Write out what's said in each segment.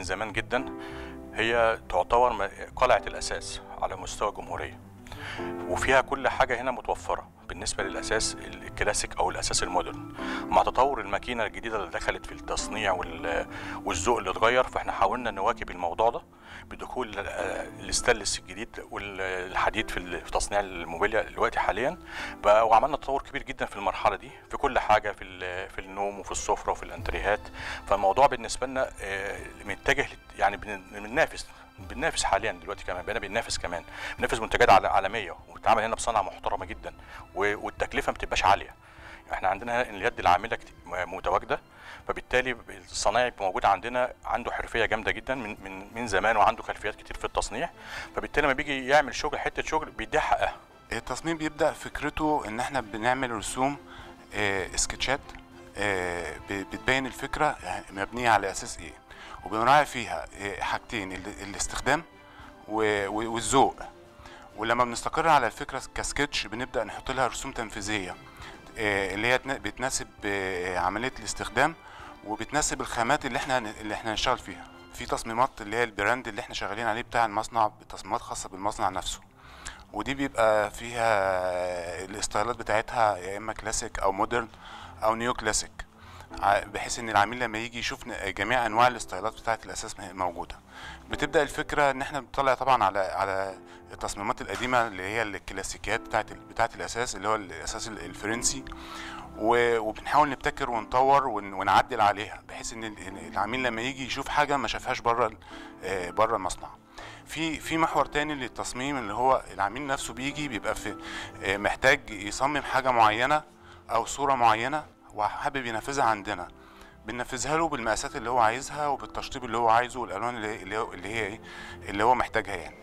من زمان جدا هي تعتبر م- قلعه الاساس على مستوى الجمهوريه وفيها كل حاجه هنا متوفره بالنسبه للاساس الكلاسيك او الاساس المودرن مع تطور الماكينه الجديده اللي دخلت في التصنيع وال- والذوق اللي اتغير فاحنا حاولنا نواكب الموضوع ده بدخول آه، الاستانلس الجديد والحديد في ال- في تصنيع الموبيليا دلوقتي حاليا بقى وعملنا تطور كبير جدا في المرحله دي في كل حاجه في ال- في النوم وفي السفره وفي الانتريهات فالموضوع بالنسبه لنا آه، متجه لت- يعني بن- بننافس بننافس حاليا دلوقتي كمان بقينا بننافس كمان بننافس منتجات عال- عالميه وبتتعمل هنا بصنعه محترمه جدا و- والتكلفه ما بتبقاش عاليه احنا عندنا هنا اليد العامله كت- م- متواجده فبالتالي الصنايعي بيبقى موجود عندنا عنده حرفيه جامده جدا من من من زمان وعنده خلفيات كتير في التصنيع فبالتالي لما بيجي يعمل شغل حته شغل بيديها حقها التصميم بيبدأ فكرته ان احنا بنعمل رسوم آه، سكتشات آه، ب- بتبين الفكرة يعني مبنية على اساس ايه وبنراعي فيها آه، حاجتين ال- الاستخدام و- و- والذوق ولما بنستقر على الفكرة كسكتش بنبدأ نحط لها رسوم تنفيذية آه، اللي هي تنا- بتناسب آه، عملية الاستخدام وبتناسب الخامات اللي احنا اللي احنا هنشتغل فيها في تصميمات اللي هي البراند اللي احنا شغالين عليه بتاع المصنع تصميمات خاصة بالمصنع نفسه ودي بيبقى فيها الاستايلات بتاعتها يا اما كلاسيك او مودرن او نيو كلاسيك ع- بحيث ان العميل لما يجي يشوف ن- جميع انواع الاستايلات بتاعت الاساس م- موجوده بتبدا الفكره ان احنا بنطلع طبعا على على التصميمات القديمه اللي هي الكلاسيكيات بتاعت ال- بتاعت الاساس اللي هو الاساس ال- الفرنسي و- وبنحاول نبتكر ونطور ون- ونعدل عليها بحيث ان ال- إن العميل لما يجي يشوف حاجه ما شافهاش بره ال- آه، بره المصنع في في محور تاني للتصميم اللي هو العميل نفسه بيجي بيبقى في آه، محتاج يصمم حاجه معينه او صوره معينه وحابب ينفذها عندنا بننفذها له بالمقاسات اللي هو عايزها وبالتشطيب اللي هو عايزه والالوان اللي اللي هو- اللي هي ايه اللي هو محتاجها يعني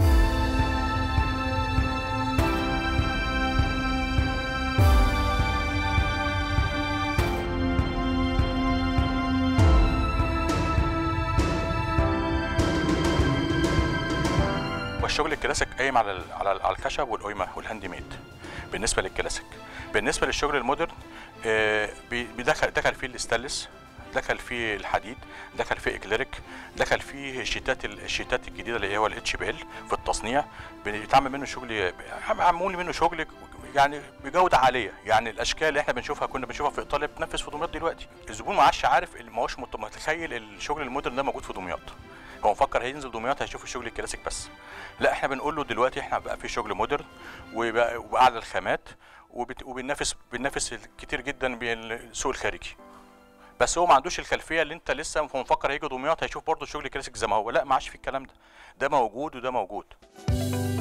والشغل الكلاسيك قايم على ال- على ال- على الخشب والقيمه والهاند ميد بالنسبه للكلاسيك بالنسبه للشغل المودرن آه، بي- بيدخل دخل فيه الاستانلس دخل فيه الحديد دخل فيه اكليريك دخل فيه الشيتات ال- الشيتات الجديده اللي هو الاتش بي ال في التصنيع بيتعمل منه شغل معمول منه شغل يعني بجوده عاليه يعني الاشكال اللي احنا بنشوفها كنا بنشوفها في ايطاليا بتنفذ في دمياط دلوقتي الزبون ما عادش عارف ما هوش مت- متخيل الشغل المودرن ده موجود في دمياط هو مفكر هينزل دمياط هيشوف الشغل الكلاسيك بس لا احنا بنقول له دلوقتي احنا بقى في شغل مودرن وبقى وباعلى الخامات وبت- وبننافس بننافس كتير جدا بالسوق الخارجي بس هو ما عندوش الخلفيه اللي انت لسه هو مفكر هيجي دمياط هيشوف برضه الشغل الكلاسيك زي ما هو لا ما عادش في الكلام ده ده موجود وده موجود